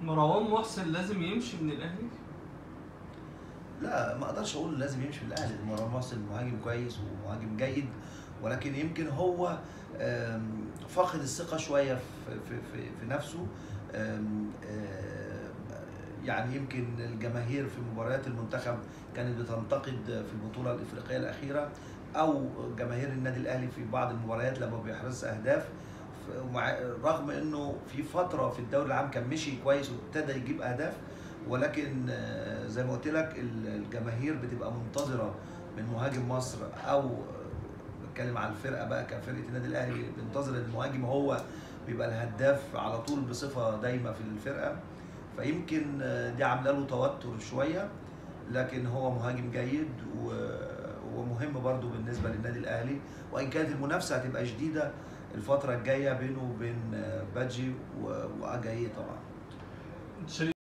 مروان محسن لازم يمشي من الاهلي لا ما اقدرش اقول لازم يمشي من الاهلي مروان محسن مهاجم كويس ومهاجم جيد ولكن يمكن هو آم، فاقد الثقه شويه في في في, في نفسه آم، آم، يعني يمكن الجماهير في مباريات المنتخب كانت بتنتقد في البطوله الافريقيه الاخيره او جماهير النادي الاهلي في بعض المباريات لما بيحرز اهداف ف- ومع رغم انه في فتره في الدوري العام كان مشي كويس وابتدى يجيب اهداف ولكن آه، زي ما قلت لك ال- الجماهير بتبقى منتظره من مهاجم مصر او آه، بتكلم على الفرقه بقى كفرقه النادي الاهلي بينتظر المهاجم هو بيبقى الهداف على طول بصفه دايمه في الفرقه فيمكن آه، دي عامله له توتر شويه لكن هو مهاجم جيد و- ومهم برضو بالنسبه للنادي الاهلي وان كانت المنافسه هتبقى شديده الفتره الجايه بينه وبين آه، بادجي و- واجاييه طبعا شريف